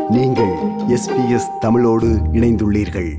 நீங்கள் எஸ்பிஎஸ் தமிழோடு இணைந்துள்ளீர்கள்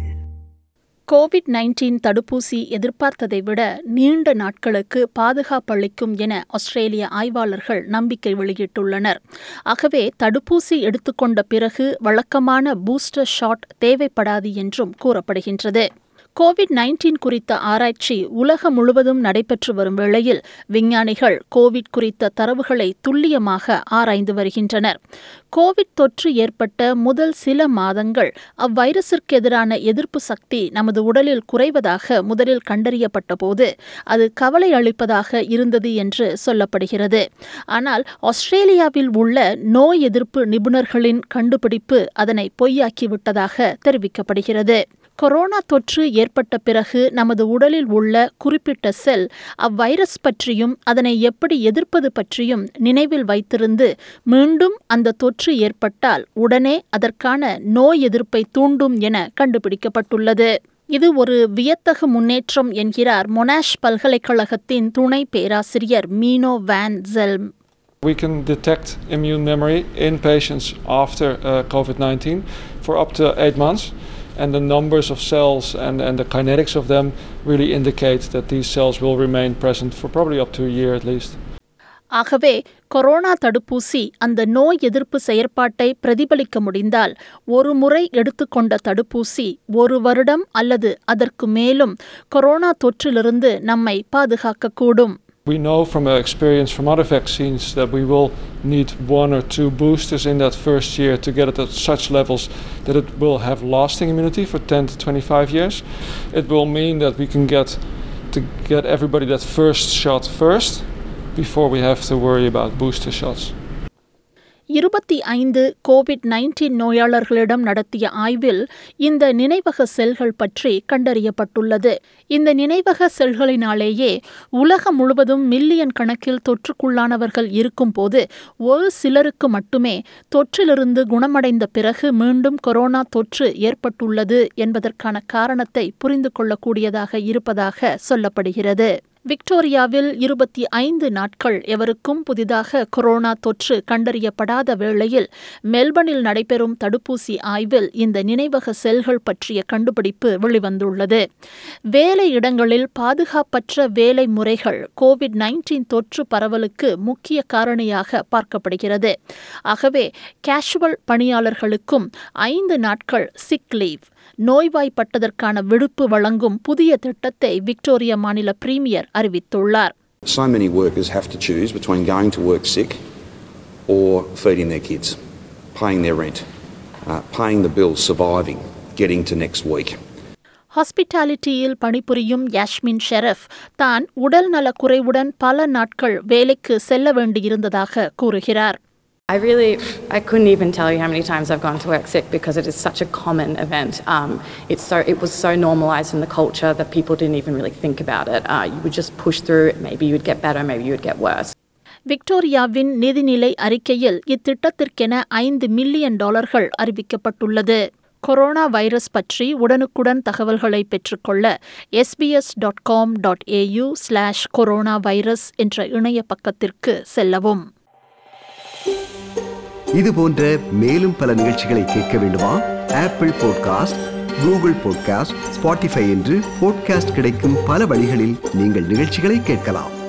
கோவிட் நைன்டீன் தடுப்பூசி எதிர்பார்த்ததை விட நீண்ட நாட்களுக்கு பாதுகாப்பளிக்கும் என ஆஸ்திரேலிய ஆய்வாளர்கள் நம்பிக்கை வெளியிட்டுள்ளனர் ஆகவே தடுப்பூசி எடுத்துக்கொண்ட பிறகு வழக்கமான பூஸ்டர் ஷாட் தேவைப்படாது என்றும் கூறப்படுகின்றது கோவிட் நைன்டீன் குறித்த ஆராய்ச்சி உலகம் முழுவதும் நடைபெற்று வரும் வேளையில் விஞ்ஞானிகள் கோவிட் குறித்த தரவுகளை துல்லியமாக ஆராய்ந்து வருகின்றனர் கோவிட் தொற்று ஏற்பட்ட முதல் சில மாதங்கள் அவ்வைரசிற்கு எதிரான எதிர்ப்பு சக்தி நமது உடலில் குறைவதாக முதலில் கண்டறியப்பட்ட போது அது கவலை அளிப்பதாக இருந்தது என்று சொல்லப்படுகிறது ஆனால் ஆஸ்திரேலியாவில் உள்ள நோய் எதிர்ப்பு நிபுணர்களின் கண்டுபிடிப்பு அதனை பொய்யாக்கிவிட்டதாக தெரிவிக்கப்படுகிறது கொரோனா தொற்று ஏற்பட்ட பிறகு நமது உடலில் உள்ள குறிப்பிட்ட செல் அவ்வைரஸ் பற்றியும் அதனை எப்படி எதிர்ப்பது பற்றியும் நினைவில் வைத்திருந்து மீண்டும் அந்த தொற்று ஏற்பட்டால் உடனே அதற்கான நோய் எதிர்ப்பை தூண்டும் என கண்டுபிடிக்கப்பட்டுள்ளது இது ஒரு வியத்தகு முன்னேற்றம் என்கிறார் மொனாஷ் பல்கலைக்கழகத்தின் துணை பேராசிரியர் Menno van Zelm We can detect immune memory in patients after uh, COVID 19 for up to eight months. And the numbers of cells and, and the kinetics of them really indicate that these cells will remain present for probably up to a year at least. ஆகவே corona தடுப்பூசி அந்த நோய் எதிர்ப்பு செயற்பாட்டை பிரதிபலிக்க முடிந்தால் ஒரு முறை எடுத்துக்கொண்ட தடுப்பூசி ஒரு வருடம் அல்லது அதற்கு மேலும் கொரோனா தொற்றிலிருந்து நம்மை பாதுகாக்கக்கூடும் We know from uh, experience from other vaccines that we will need one or two boosters in that first year to get it at such levels that it will have lasting immunity for 10 to 25 years. It will mean that we can get to get everybody that first shot first before we have to worry about booster shots. இருபத்தி ஐந்து Covid nineteen நோயாளர்களிடம் நடத்திய ஆய்வில் இந்த நினைவக செல்கள் பற்றி கண்டறியப்பட்டுள்ளது இந்த நினைவக செல்களினாலேயே உலகம் முழுவதும் மில்லியன் கணக்கில் தொற்றுக்குள்ளானவர்கள் இருக்கும்போது ஒரு சிலருக்கு மட்டுமே தொற்றிலிருந்து குணமடைந்த பிறகு மீண்டும் கொரோனா தொற்று ஏற்பட்டுள்ளது என்பதற்கான காரணத்தை புரிந்து கொள்ளக்கூடியதாக இருப்பதாக சொல்லப்படுகிறது விக்டோரியாவில் இருபத்தி ஐந்து நாட்கள் எவருக்கும் புதிதாக கொரோனா தொற்று கண்டறியப்படாத வேளையில் மெல்பர்னில் நடைபெறும் தடுப்பூசி ஆய்வில் இந்த நினைவக செல்கள் பற்றிய கண்டுபிடிப்பு வெளிவந்துள்ளது வேலை இடங்களில் பாதுகாப்பற்ற வேலை முறைகள் கோவிட் நைன்டீன் தொற்று பரவலுக்கு முக்கிய காரணியாக பார்க்கப்படுகிறது ஆகவே கேஷுவல் பணியாளர்களுக்கும் ஐந்து நாட்கள் சிக் லீவ் நோய்வாய்ப்பட்டதற்கான விடுப்பு வழங்கும் புதிய திட்டத்தை விக்டோரியா மாநில பிரீமியர் அறிவித்துள்ளார் So many workers have to choose between going to work sick or feeding their kids, paying their rent, uh, paying the bills, surviving, getting to next week. ஹாஸ்பிட்டாலிட்டியில் பணிபுரியும் யாஸ்மின் ஷெரஃப் தான் உடல் நல குறைவுடன் பல நாட்கள் வேலைக்கு செல்ல வேண்டியிருந்ததாக கூறுகிறார் I really, I couldn't even tell you how many times I've gone to work sick because it is such a common event. Um, it's so, it was so normalised in the culture that people didn't even really think about it. Uh, you would just push through. Maybe you would get better, maybe you would get worse. விக்டோரியாவின் நிதிநிலை அறிக்கையில் இத்திட்டத்திற்கென ஐந்து million டாலர்கள் அறிவிக்கப்பட்டுள்ளது corona virus பற்றி உடனுக்குடன் தகவல்களை பெற்றுக்கொள்ள SBS dot com dot AU slash coronavirus என்ற இணைய பக்கத்திற்கு செல்லவும் இது போன்ற மேலும் பல நிகழ்ச்சிகளை கேட்க வேண்டுமா Apple podcast Google podcast Spotify என்று பாட்காஸ்ட் கிடைக்கும் பல வழிகளில் நீங்கள் நிகழ்ச்சிகளை கேட்கலாம்